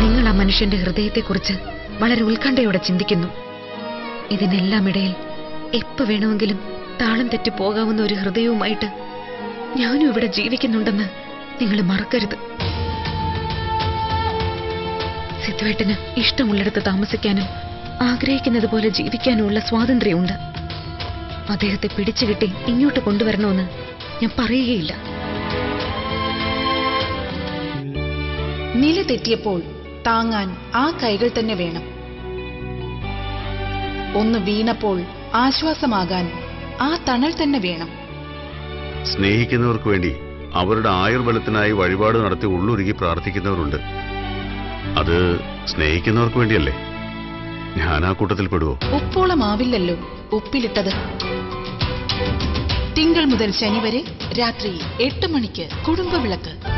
നിങ്ങൾ ആ മനുഷ്യന്റെ ഹൃദയത്തെക്കുറിച്ച് വളരെ ഉത്കണ്ഠയോടെ ചിന്തിക്കുന്നു ഇതിനെല്ലാം ഇടയിൽ എപ്പോ വേണമെങ്കിലും താളം തെറ്റി പോകാവുന്ന ഒരു ഹൃദയവുമായിട്ട് ഞാനും ഇവിടെ ജീവിക്കുന്നുണ്ടെന്ന് നിങ്ങൾ മറക്കരുത് സിദ്ധുവേട്ടന് ഇഷ്ടമുള്ളിടത്ത് താമസിക്കാനും ആഗ്രഹിക്കുന്നത് പോലെ ജീവിക്കാനുമുള്ള സ്വാതന്ത്ര്യമുണ്ട് അദ്ദേഹത്തെ പിടിച്ചുകിട്ടി ഇങ്ങോട്ട് കൊണ്ടുവരണമെന്ന് ഞാൻ പറയുകയില്ല നില തെറ്റിയപ്പോൾ താങ്ങാൻ ആ കൈകൾ തന്നെ വേണം ഒന്ന് വീണപ്പോൾ ആശ്വാസമാകാൻ ആ തണൽ തന്നെ വേണം സ്നേഹിക്കുന്നവർക്ക് വേണ്ടി അവരുടെ ആയുർബലത്തിനായി വഴിപാട് നടത്തി ഉള്ളുരുകി പ്രാർത്ഥിക്കുന്നവരുണ്ട് അത് സ്നേഹിക്കുന്നവർക്ക് വേണ്ടിയല്ലേ ഞാൻ ആ കൂട്ടത്തിൽ പെടുവോ ഉപ്പോളമാവില്ലല്ലോ ഉപ്പിലിട്ടത് തിങ്കൾ മുതൽ ശനി വരെ രാത്രി എട്ട് മണിക്ക് കുടുംബവിളക്ക്